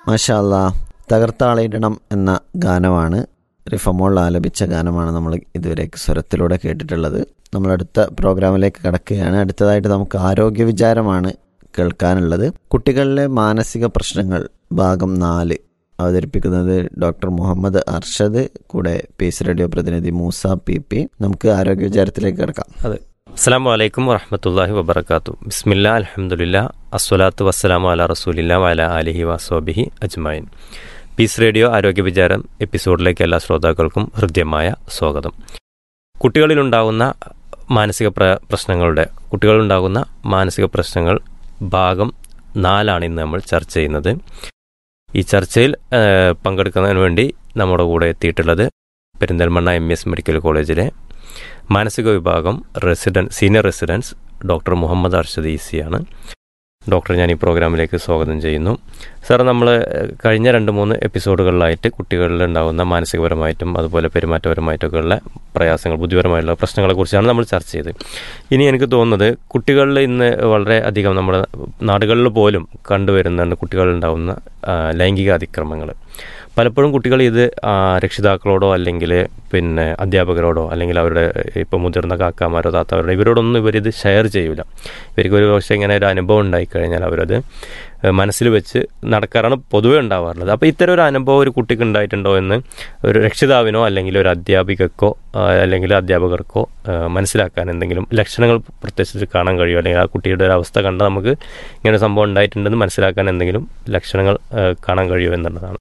മാഷാല്ല തകർത്താളിയിടണം എന്ന ഗാനമാണ് റിഫമോൾ ആലപിച്ച ഗാനമാണ് നമ്മൾ ഇതുവരെ സ്വരത്തിലൂടെ കേട്ടിട്ടുള്ളത് നമ്മൾ അടുത്ത പ്രോഗ്രാമിലേക്ക് കടക്കുകയാണ് അടുത്തതായിട്ട് നമുക്ക് ആരോഗ്യ വിചാരമാണ് കേൾക്കാനുള്ളത് കുട്ടികളിലെ മാനസിക പ്രശ്നങ്ങൾ ഭാഗം നാല് അവതരിപ്പിക്കുന്നത് ഡോക്ടർ മുഹമ്മദ് അർഷദ് കൂടെ പീസ് റേഡിയോ പ്രതിനിധി മൂസ പി പി നമുക്ക് ആരോഗ്യ വിചാരത്തിലേക്ക് കിടക്കാം അതെ അസ്സാം വലൈക്കും വറഹമത്തല്ലാഹി വബർക്കാത്തു ബിസ്മില്ല അലഹമുല്ല അസ്വലാത്തു വസ്സലാമു അല റസൂലില്ല വല അലിഹി വസ്വാബിഹി അജ്മായിൻ പീസ് റേഡിയോ ആരോഗ്യ വിചാരം എപ്പിസോഡിലേക്ക് എല്ലാ ശ്രോതാക്കൾക്കും ഹൃദ്യമായ സ്വാഗതം കുട്ടികളിലുണ്ടാകുന്ന മാനസിക പ്ര പ്രശ്നങ്ങളുടെ കുട്ടികളിലുണ്ടാകുന്ന മാനസിക പ്രശ്നങ്ങൾ ഭാഗം നാലാണ് ഇന്ന് നമ്മൾ ചർച്ച ചെയ്യുന്നത് ഈ ചർച്ചയിൽ ഏഹ്, പങ്കെടുക്കുന്നതിന് വേണ്ടി നമ്മുടെ കൂടെ എത്തിയിട്ടുള്ളത് പെരിന്തൽമണ്ണ എം എസ് മെഡിക്കൽ കോളേജിലെ മാനസിക വിഭാഗം resident senior residents doctor Muhammad Arshad ഈസിയാണ് ഡോക്ടർ ഞാൻ ഈ പ്രോഗ്രാമിലേക്ക് സ്വാഗതം ചെയ്യുന്നു സാർ നമ്മൾ കഴിഞ്ഞ രണ്ട് മൂന്ന് എപ്പിസോഡുകളിലായിട്ട് കുട്ടികളിൽ ഉണ്ടാകുന്ന മാനസികപരമായിട്ടും അതുപോലെ പെരുമാറ്റപരമായിട്ടൊക്കെ ഉള്ള പ്രയാസങ്ങൾ ബുദ്ധിപരമായിട്ടുള്ള പ്രശ്നങ്ങളെക്കുറിച്ചാണ് നമ്മൾ ചർച്ച ചെയ്തത് ഇനി എനിക്ക് തോന്നുന്നത് കുട്ടികളിൽ ഇന്ന് വളരെ അധികം നമ്മുടെ നാടുകളിൽ പോലും കണ്ടുവരുന്നുണ്ട് കുട്ടികളിലുണ്ടാകുന്ന ആ, ലൈംഗിക അതിക്രമങ്ങൾ പലപ്പോഴും കുട്ടികൾ ഇത് ആ, രക്ഷിതാക്കളോടോ അല്ലെങ്കിൽ പിന്നെ അധ്യാപകരോടോ അല്ലെങ്കിൽ അവരുടെ ഇപ്പോൾ മുതിർന്ന കാക്കാമാരോ താത്താമാരോ ഇവരോടൊന്നും ഇവരിത് ഷെയർ ചെയ്യൂല ഇവർക്ക് ഒരു പക്ഷേ ഇങ്ങനെ ഒരു അനുഭവം ഉണ്ടായിക്കഴിഞ്ഞാൽ അവരത് ഏഹ്, മനസ്സിൽ വെച്ച് നടക്കാറാണ് പൊതുവേ ഉണ്ടാവാറുള്ളത് അപ്പോൾ ഇത്തരം ഒരു അനുഭവം ഒരു കുട്ടിക്ക് ഉണ്ടായിട്ടുണ്ടോ എന്ന് ഒരു രക്ഷിതാവിനോ അല്ലെങ്കിൽ ഒരു അധ്യാപികക്കോ ആ, അല്ലെങ്കിൽ അധ്യാപകർക്കോ ആ, മനസ്സിലാക്കാൻ എന്തെങ്കിലും ലക്ഷണങ്ങൾ പ്രത്യക്ഷത്തിൽ കാണാൻ കഴിയുമോ അല്ലെങ്കിൽ ആ കുട്ടിയുടെ ഒരു അവസ്ഥ കണ്ട് നമുക്ക് ഇങ്ങനെ ഒരു സംഭവം ഉണ്ടായിട്ടുണ്ടെന്ന് മനസ്സിലാക്കാൻ എന്തെങ്കിലും ലക്ഷണങ്ങൾ ആ, കാണാൻ കഴിയുമോ എന്നുള്ളതാണ്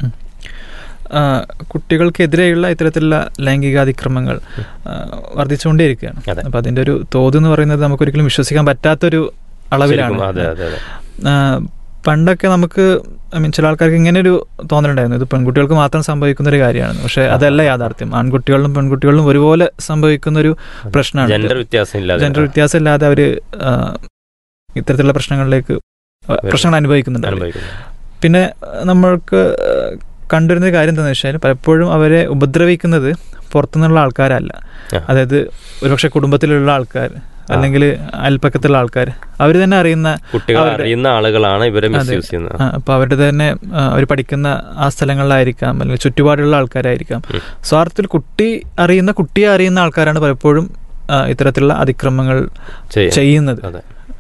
ആ, കുട്ടികൾക്കെതിരെയുള്ള ഇത്തരത്തിലുള്ള ലൈംഗികാതിക്രമങ്ങൾ ആ, വർദ്ധിച്ചുകൊണ്ടേയിരിക്കുകയാണ് അതെ. അപ്പം അതിൻ്റെ ഒരു തോത് എന്ന് പറയുന്നത് നമുക്കൊരിക്കലും വിശ്വസിക്കാൻ പറ്റാത്തൊരു അളവിലാണ് ശരിക്കും, അതെ അതെ അതെ ആ, പണ്ടൊക്കെ നമുക്ക് ഐ മീൻ ചില ആൾക്കാർക്ക് ഇങ്ങനെ ഒരു തോന്നലുണ്ടായിരുന്നു ഇത് പെൺകുട്ടികൾക്ക് മാത്രം സംഭവിക്കുന്ന ഒരു കാര്യമാണ് പക്ഷെ അതല്ല യാഥാർത്ഥ്യം ആൺകുട്ടികളിലും പെൺകുട്ടികളിലും ഒരുപോലെ സംഭവിക്കുന്ന ഒരു പ്രശ്നമാണ് ജെൻഡർ വ്യത്യാസം ഇല്ലാതെ ജെൻഡർ വ്യത്യാസം ഇല്ലാതെ അവര് ആ, ഇത്തരത്തിലുള്ള പ്രശ്നങ്ങളിലേക്ക് ആ, പ്രശ്നങ്ങൾ അനുഭവിക്കുന്നുണ്ട് അവര്. അനുഭവിക്കുന്നു പിന്നെ നമ്മൾക്ക് കണ്ടുവരുന്ന ഒരു കാര്യം എന്താണെന്ന് വെച്ചാൽ പലപ്പോഴും അവരെ ഉപദ്രവിക്കുന്നത് പുറത്തുനിന്നുള്ള ആൾക്കാരല്ല ആ. അതായത് ഒരുപക്ഷെ കുടുംബത്തിലുള്ള ആൾക്കാർ അല്ലെങ്കിൽ അയൽപ്പക്കത്തുള്ള ആൾക്കാർ അവർ തന്നെ അറിയുന്ന കുട്ടികൾ അവരുടെ- അറിയുന്ന ആളുകളാണ് ഇവരെ അതെ. മിസ്യൂസ് ചെയ്യുന്നത് ആ, അപ്പൊ അവരുടെ തന്നെ അവർ പഠിക്കുന്ന ആ സ്ഥലങ്ങളിലായിരിക്കാം അല്ലെങ്കിൽ ചുറ്റുപാടുള്ള ആൾക്കാരായിരിക്കാം ഉം. സ്വാർത്ഥത്തിൽ കുട്ടി അറിയുന്ന കുട്ടിയെ അറിയുന്ന ആൾക്കാരാണ് പലപ്പോഴും ആ, ഇത്തരത്തിലുള്ള അതിക്രമങ്ങൾ ചെയ്യാം. ചെയ്യുന്നത് അതെ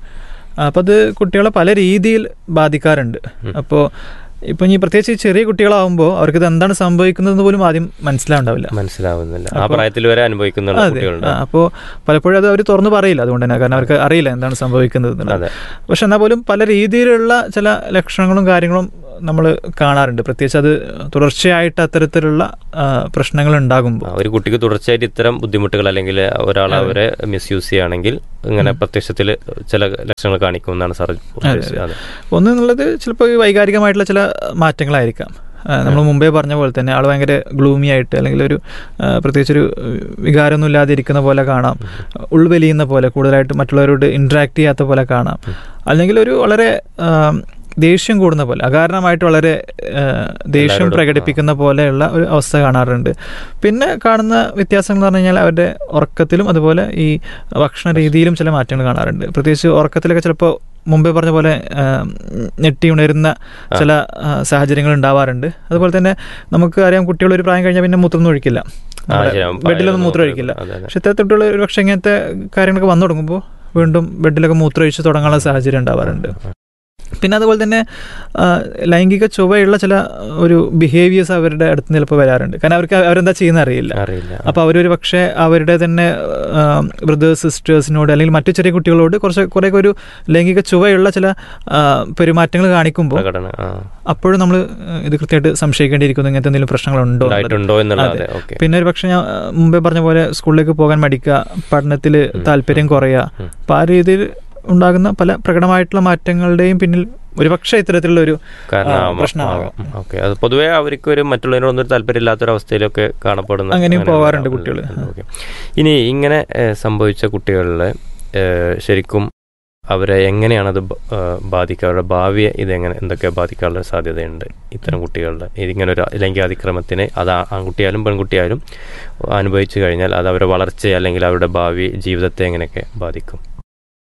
അപ്പം അത് കുട്ടികളെ പല രീതിയിൽ ബാധിക്കാറുണ്ട് ഉം. അപ്പോൾ ഇപ്പം ഈ പ്രത്യേകിച്ച് ഈ ചെറിയ കുട്ടികളാവുമ്പോൾ അവർക്ക് ഇത് എന്താണ് സംഭവിക്കുന്നത് പോലും ആദ്യം മനസ്സിലാവുണ്ടാവില്ല മനസ്സിലാവുന്നില്ല ആ അപ്പൊ- പ്രായത്തിൽ വരെ അനുഭവിക്കുന്ന അതെ കുട്ടികളുണ്ട് അപ്പോൾ പലപ്പോഴും അത് അവർ തുറന്നു പറയില്ല അതുകൊണ്ട് തന്നെ കാരണം അവർക്ക് അറിയില്ല എന്താണ് സംഭവിക്കുന്നത് എന്നുള്ളത്. അതെ പക്ഷെ എന്നാൽ പോലും പല രീതിയിലുള്ള ചില ലക്ഷണങ്ങളും കാര്യങ്ങളും നമ്മൾ കാണാറുണ്ട് പ്രത്യേകിച്ച് അത് തുടർച്ചയായിട്ട് അത്തരത്തിലുള്ള ആ, പ്രശ്നങ്ങൾ ഉണ്ടാകുമ്പോൾ ആ, ഒരു കുട്ടിക്ക് തുടർച്ചയായിട്ട് ഇത്തരം ബുദ്ധിമുട്ടുകൾ അല്ലെങ്കിൽ ഒരാൾ അതെ. അവരെ മിസ്യൂസ് ചെയ്യുകയാണെങ്കിൽ ഇങ്ങനെ പ്രത്യക്ഷത്തിൽ ചില ലക്ഷണങ്ങൾ കാണിക്കുമെന്നാണ് സാർ ഉദ്ദേശിച്ചത് അതെ ഒന്ന് എന്നുള്ളത് ചിലപ്പോൾ ഈ വൈകാരികമായിട്ടുള്ള ചില മാറ്റങ്ങളായിരിക്കാം നമ്മൾ മുമ്പേ പറഞ്ഞ പോലെ തന്നെ ആൾ ഭയങ്കര ഗ്ലൂമി ആയിട്ട് അല്ലെങ്കിൽ ഒരു ആ, പ്രത്യേകിച്ചൊരു വികാരമൊന്നും ഇല്ലാതെ ഇരിക്കുന്ന പോലെ കാണാം ഉൾവലിയുന്ന പോലെ കൂടുതലായിട്ട് മറ്റുള്ളവരോട് ഇൻട്രാക്ട് ചെയ്യാത്ത പോലെ കാണാം അല്ലെങ്കിൽ ഒരു വളരെ ആ, ദേഷ്യം കൂടുന്ന പോലെ അകാരണമായിട്ട് വളരെ ആ, ദേഷ്യം എല്ലാവരോടും, പ്രകടിപ്പിക്കുന്ന പോലെയുള്ള ഒരു അവസ്ഥ കാണാറുണ്ട് പിന്നെ കാണുന്ന വ്യത്യാസങ്ങൾ എന്ന് പറഞ്ഞു കഴിഞ്ഞാൽ അവരുടെ ഉറക്കത്തിലും അതുപോലെ ഈ ഭക്ഷണ രീതിയിലും ചില മാറ്റങ്ങൾ കാണാറുണ്ട് പ്രത്യേകിച്ച് ഉറക്കത്തിലൊക്കെ ചിലപ്പോൾ മുമ്പേ പറഞ്ഞ പോലെ ആ, ഞെട്ടി ഉണരുന്ന ചില ആ, സാഹചര്യങ്ങൾ ഉണ്ടാവാറുണ്ട് അതുപോലെ തന്നെ നമുക്ക് അറിയാം കുട്ടികൾ ഒരു പ്രായം കഴിഞ്ഞാൽ പിന്നെ മൂത്രമൊന്നും ഒഴിക്കില്ല ആ, നമ്മുടെ ശരിയാ. ബെഡിലൊന്നും മൂത്രം ഒഴിക്കില്ല അതെ, അതെ. പക്ഷെ ഇത്തരത്തിൽ കുട്ടികൾ ഒരു പക്ഷേ ഇങ്ങനത്തെ കാര്യങ്ങളൊക്കെ വന്നു തുടങ്ങുമ്പോൾ വീണ്ടും ബെഡിലൊക്കെ മൂത്രമൊഴിച്ച് തുടങ്ങാനുള്ള സാഹചര്യം ഉണ്ടാവാറുണ്ട് പിന്നെ അതുപോലെ തന്നെ ആ, ലൈംഗിക ചൊവ്വയുള്ള ചില ഒരു ബിഹേവിയേഴ്സ് അവരുടെ അടുത്ത് നിന്ന് ചിലപ്പോൾ വരാറുണ്ട് കാരണം അവർക്ക് അവരെന്താ ചെയ്യുന്ന അറിയില്ല അറിയില്ല അപ്പോൾ അവരൊരു പക്ഷേ അവരുടെ തന്നെ ബ്രദേഴ്സ് സിസ്റ്റേഴ്സിനോട് അല്ലെങ്കിൽ മറ്റു ചെറിയ കുട്ടികളോട് കുറച്ച് കുറേ ഒരു ലൈംഗിക ചുവയുള്ള ചില ആ, പെരുമാറ്റങ്ങൾ കാണിക്കുമ്പോൾ പ്രകടനം ആ. അപ്പോഴും നമ്മൾ ഇത് കൃത്യമായിട്ട് സംശയിക്കേണ്ടിയിരിക്കുന്നു ഇങ്ങനത്തെ എന്തെങ്കിലും പ്രശ്നങ്ങളുണ്ടോ എന്നുള്ളത്. ഉണ്ടായിട്ടുണ്ടോ എന്നുള്ളത് അതെ. ഓക്കെ പിന്നെ ഒരു പക്ഷേ ഞാൻ ആ, മുമ്പേ പറഞ്ഞ പോലെ സ്കൂളിലേക്ക് പോകാൻ മടിക്കുക പഠനത്തിൽ താല്പര്യം കുറയുക ഉം. അപ്പം ആ രീതിയിൽ ഉണ്ടാകുന്ന പല പ്രകടമായിട്ടുള്ള മാറ്റങ്ങളുടെയും പിന്നിൽ ഒരുപക്ഷെ ഇത്തരത്തിലുള്ള ഒരു കാരണം ആ, പ്രശ്നമാകാം. ഓക്കെ അത് പൊതുവേ അവർക്ക് ഒരു മറ്റുള്ളവരോടൊന്നും ഒരു താല്പര്യമില്ലാത്തൊരു അവസ്ഥയിലൊക്കെ കാണപ്പെടുന്ന അങ്ങനെയും അങ്ങനെ പോവാറുണ്ട് ഉണ്ടാവും. കുട്ടികള്. ഓക്കെ. ഇനി ഇങ്ങനെ ഏഹ്, സംഭവിച്ച കുട്ടികളിലെ ഏഹ്, ശരിക്കും അവരെ എങ്ങനെയാണ് അത് ബ- ഏഹ്, ബാധിക്കുക അവരുടെ ഭാവിയെ ഇതെങ്ങനെ എന്തൊക്കെ ബാധിക്കാനുള്ള സാധ്യതയുണ്ട് ഇത്തരം കുട്ടികളുടെ ഇതിങ്ങനെ ഒരു ലൈംഗിക അതിക്രമത്തിന് അത് ആ- ആൺകുട്ടിയായാലും പെൺകുട്ടിയായാലും അനുഭവിച്ചു കഴിഞ്ഞാൽ അത് അവരുടെ വളർച്ചയെ അല്ലെങ്കിൽ അവരുടെ ഭാവി ജീവിതത്തെ എങ്ങനെയൊക്കെ ബാധിക്കും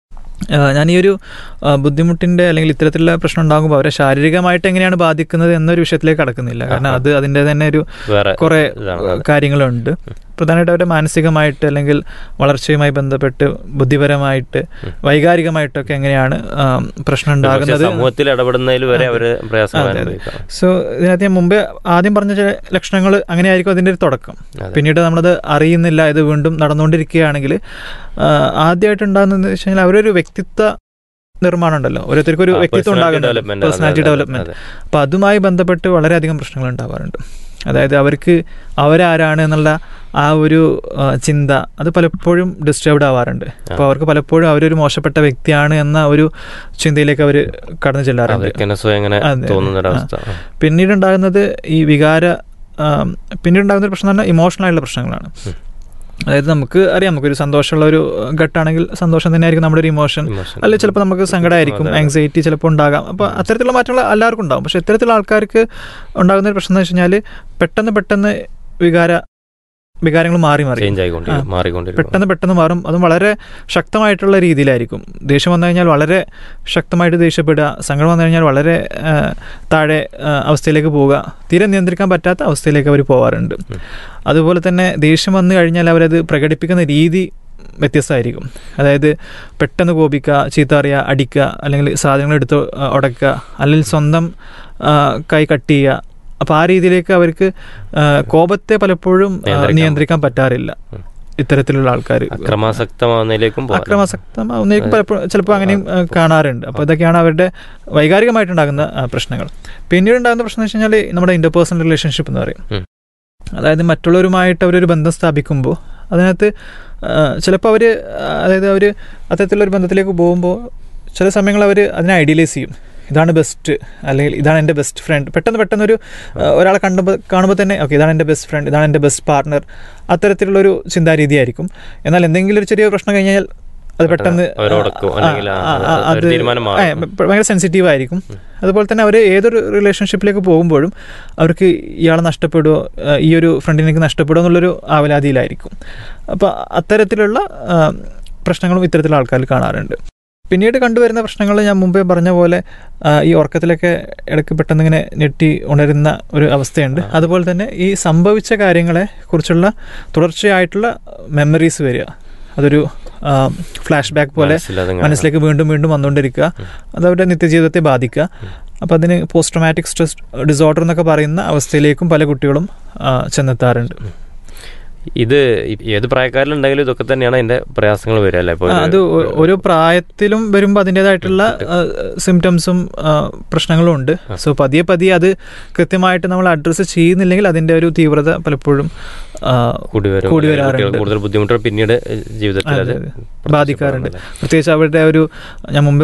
ആ, ഞാൻ ഈ ഒരു ആ, ബുദ്ധിമുട്ടിന്റെ അല്ലെങ്കിൽ ഇത്തരത്തിലുള്ള പ്രശ്നം ഉണ്ടാകുമ്പോൾ അവരെ ശാരീരികമായിട്ട് എങ്ങനെയാണ് ബാധിക്കുന്നത് എന്നൊരു വിഷയത്തിലേക്ക് കടക്കുന്നില്ല കാരണം അത് അതിൻ്റെ തന്നെ ഒരു വേറെ കുറെ ഇതാണ്. കാര്യങ്ങളുണ്ട് പ്രധാനമായിട്ട് അവരുടെ മാനസികമായിട്ട് അല്ലെങ്കിൽ വളർച്ചയുമായി ബന്ധപ്പെട്ട് ബുദ്ധിപരമായിട്ട് വൈകാരികമായിട്ടൊക്കെ എങ്ങനെയാണ് ആ, പ്രശ്നം പക്ഷേ ഉണ്ടാകുന്നത് സമൂഹത്തിൽ ഇടപെടുന്നതിൽ വരെ അവര് പ്രയാസങ്ങൾ അതെ, അതെ. അനുഭവിക്കാം സോ ഇതിനകത്ത് ഞാൻ മുമ്പേ ആദ്യം പറഞ്ഞ ചില ലക്ഷണങ്ങൾ അങ്ങനെയായിരിക്കും അതിൻ്റെ ഒരു തുടക്കം അതെ. പിന്നീട് നമ്മളത് അറിയുന്നില്ല ഇത് വീണ്ടും നടന്നുകൊണ്ടിരിക്കുകയാണെങ്കിൽ ആദ്യമായിട്ട് ഉണ്ടാകുന്നത് വെച്ച് കഴിഞ്ഞാൽ അവരൊരു വ്യക്തിത്വ നിർമ്മാണം ഉണ്ടല്ലോ ഓരോരുത്തർക്കും ഒരു ആ, വ്യക്തിത്വം personality ഉണ്ടാകുന്നുണ്ട് development, അതെ, പേഴ്സണാലിറ്റി അതെ, ഡെവലപ്മെന്റ് അതെ. അപ്പോൾ അതുമായി ബന്ധപ്പെട്ട് വളരെയധികം പ്രശ്നങ്ങൾ ഉണ്ടാവാറുണ്ട് അതായത് അവർക്ക് അവരാരാണ് എന്നുള്ള ആ ഒരു ആ, ചിന്ത അത് പലപ്പോഴും ഡിസ്റ്റർബ്ഡ് ആവാറുണ്ട് അപ്പോൾ അവർക്ക് പലപ്പോഴും അവരൊരു മോശപ്പെട്ട വ്യക്തിയാണ് എന്ന ഒരു ചിന്തയിലേക്ക് അവർ കടന്നു ചെല്ലാറുണ്ട് അവർക്ക് തന്നെ സ്വയം ഇങ്ങനെ അതെ, തോന്നുന്ന അതെ. ഒരവസ്ഥ ആ. പിന്നീട് ഉണ്ടാകുന്നത് ഈ വികാര ആം, പിന്നീട് ഉണ്ടാകുന്ന ഒരു പ്രശ്നം എന്ന് പറഞ്ഞാൽ ഇമോഷണൽ ആയിട്ടുള്ള പ്രശ്നങ്ങളാണ് ഉം. അതായത് നമുക്ക് അറിയാം നമുക്കൊരു സന്തോഷമുള്ള ഒരു ഘട്ടമാണെങ്കിൽ സന്തോഷം തന്നെയായിരിക്കും നമ്മുടെ ഒരു ഇമോഷൻ Emotion. അല്ലെങ്കിൽ ചിലപ്പോൾ നമുക്ക് സങ്കടമായിരിക്കും അതെ, അതെ. ആങ്സൈറ്റി ചിലപ്പോൾ ഉണ്ടാകാം അപ്പോൾ അത്തരത്തിലുള്ള മാറ്റങ്ങൾ എല്ലാവർക്കും ഉണ്ടാകും പക്ഷേ ഇത്തരത്തിലുള്ള ആൾക്കാർക്ക് ഉണ്ടാകുന്ന ഒരു പ്രശ്നം എന്ന് വെച്ച് കഴിഞ്ഞാൽ പെട്ടെന്ന് പെട്ടെന്ന് വികാര വികാരങ്ങൾ മാറി മാറി ചേഞ്ച് ആയിക്കൊണ്ടിരിക്കും മാറിക്കൊണ്ടിരിക്കും പെട്ടെന്ന് പെട്ടെന്ന് മാറും അതും വളരെ ശക്തമായിട്ടുള്ള രീതിയിലായിരിക്കും ദേഷ്യം വന്നു കഴിഞ്ഞാൽ വളരെ ശക്തമായിട്ട് ദേഷ്യപ്പെടുക സങ്കടം വന്നു കഴിഞ്ഞാൽ വളരെ ആ, താഴെ ആ, അവസ്ഥയിലേക്ക് പോവുക തീരെ നിയന്ത്രിക്കാൻ പറ്റാത്ത അവസ്ഥയിലേക്ക് അവർ പോവാറുണ്ട് ഉം. അതുപോലെ തന്നെ ദേഷ്യം വന്നു കഴിഞ്ഞാൽ അവരത് പ്രകടിപ്പിക്കുന്ന രീതി വ്യത്യസ്തമായിരിക്കും അതായത് പെട്ടെന്ന് കോപിക്കുക ചീത്ത പറയുക അടിക്കുക അല്ലെങ്കിൽ സാധനങ്ങൾ എടുത്ത് ആ, ഉടക്കുക അല്ലെങ്കിൽ സ്വന്തം ആ, കൈ കട്ട് ചെയ്യുക അപ്പോൾ ആ രീതിയിലേക്ക് അവർക്ക് ആ, കോപത്തെ പലപ്പോഴും ആ, നിയന്ത്രിക്കാൻ നിയന്ത്രിക്കാൻ പറ്റാറില്ല ഉം. ഇത്തരത്തിലുള്ള ആൾക്കാർ അക്രമാസക്തമാവുന്നതിലേക്കും പോകാം അക്രമാസക്തമാവുന്നേക്ക് പലപ്പോഴും ചിലപ്പോൾ അങ്ങനെയും ആ, കാണാറുണ്ട് അപ്പോൾ ഇതൊക്കെയാണ് അവരുടെ വൈകാരികമായിട്ടുണ്ടാകുന്ന ആ, പ്രശ്നങ്ങൾ പിന്നീട് ഉണ്ടാകുന്ന പ്രശ്നം എന്ന് വെച്ച് കഴിഞ്ഞാൽ നമ്മുടെ ഇന്റർപേഴ്സണൽ റിലേഷൻഷിപ്പ് എന്ന് പറയും ഉം. അതായത് മറ്റുള്ളവരുമായിട്ട് അവരൊരു ബന്ധം സ്ഥാപിക്കുമ്പോൾ അതിനകത്ത് ചിലപ്പോൾ അവർ അതായത് അവർ അത്തരത്തിലുള്ള ഒരു ബന്ധത്തിലേക്ക് പോകുമ്പോൾ ചില സമയങ്ങൾ അവർ അതിനെ ഐഡിയലൈസ് ചെയ്യും ഇതാണ് ബെസ്റ്റ് അല്ലെങ്കിൽ ഇതാണ് എൻ്റെ ബെസ്റ്റ് ഫ്രണ്ട് പെട്ടെന്ന് പെട്ടെന്ന് ഒരു ആ, ഒരാളെ കണ്ടുമ്പോൾ കാണുമ്പോൾ തന്നെ ഓക്കെ ഇതാണ് എൻ്റെ ബെസ്റ്റ് ഫ്രണ്ട് ഇതാണ് എൻ്റെ ബെസ്റ്റ് പാർട്ട്ണർ അത്തരത്തിലുള്ളൊരു ചിന്താരീതിയായിരിക്കും എന്നാൽ എന്തെങ്കിലും ഒരു ചെറിയ പ്രശ്നം കഴിഞ്ഞാൽ അത് പെട്ടെന്ന് അവരോടൊക്കും ആ, അല്ലെങ്കിൽ ആ, ആ, ആ, ഒരു അത് തീരുമാനം മാറും. ആ, ഭയങ്കര സെൻസിറ്റീവ് ആയിരിക്കും അതുപോലെ തന്നെ അവർ ഏതൊരു റിലേഷൻഷിപ്പിലേക്ക് പോകുമ്പോഴും അവർക്ക് ഇയാളെ നഷ്ടപ്പെടുമോ ആ, ഈ ഒരു ഫ്രണ്ടിനെ എനിക്ക് നഷ്ടപ്പെടുമോ എന്നുള്ളൊരു ആവലാതിയിലായിരിക്കും അപ്പോൾ അത്തരത്തിലുള്ള ആ, പ്രശ്നങ്ങളും ഇത്തരത്തിലുള്ള ആൾക്കാരിൽ കാണാറുണ്ട് പിന്നീട് കണ്ടുവരുന്ന പ്രശ്നങ്ങൾ ഞാൻ മുമ്പേ പറഞ്ഞ പോലെ ആ, ഈ ഉറക്കത്തിലൊക്കെ ഇടയ്ക്ക് പെട്ടെന്ന് ഇങ്ങനെ ഞെട്ടി ഉണരുന്ന ഒരു അവസ്ഥയുണ്ട് അതുപോലെ തന്നെ ഈ സംഭവിച്ച കാര്യങ്ങളെ കുറിച്ചുള്ള തുടർച്ചയായിട്ടുള്ള മെമ്മറീസ് വരിക അതൊരു ഫ്ലാഷ് ബാക്ക് പോലെ മനസ്സിലതങ്ങ് മനസ്സിലേക്ക് വീണ്ടും വീണ്ടും വന്നുകൊണ്ടിരിക്കുക അത് അവരുടെ നിത്യജീവിതത്തെ ബാധിക്കുക അപ്പോൾ അതിന് പോസ്റ്റ് ട്രോമാറ്റിക് സ്ട്രെസ് ഡിസോർഡർ എന്നൊക്കെ പറയുന്ന അവസ്ഥയിലേക്കും പല കുട്ടികളും ആ, ചെന്നെത്താറുണ്ട് ഇത് ഈ- ഏത് പ്രായക്കാരിലുണ്ടെങ്കിലും ഇതൊക്കെ തന്നെയാണ് അതിന്റെ പ്രയാസങ്ങൾ വരിക അല്ലേ ഇപ്പൊ ആ, ഒരു- അത് ഒ- ഓരോ പ്രായത്തിലും വരുമ്പോൾ അതിൻ്റെതായിട്ടുള്ള സിംറ്റംസും പ്രശ്നങ്ങളും ഉണ്ട് സോ പതിയെ പതിയെ അത് കൃത്യമായിട്ട് നമ്മൾ അഡ്രസ്സ് ചെയ്യുന്നില്ലെങ്കിൽ അതിൻ്റെ ഒരു തീവ്രത പലപ്പോഴും ആ, കൂടി വരും കൂടി കുട്ടികൾക്ക് വരാറുണ്ട് കൂടുതൽ ബുദ്ധിമുട്ടുകൾ പിന്നീട് ജീവിതത്തിൽ അത് അതെ, അതെ. ബാധിക്കാറുണ്ട് പ്രത്യേകിച്ച് അവരുടെ ഒരു ഞാൻ മുമ്പ്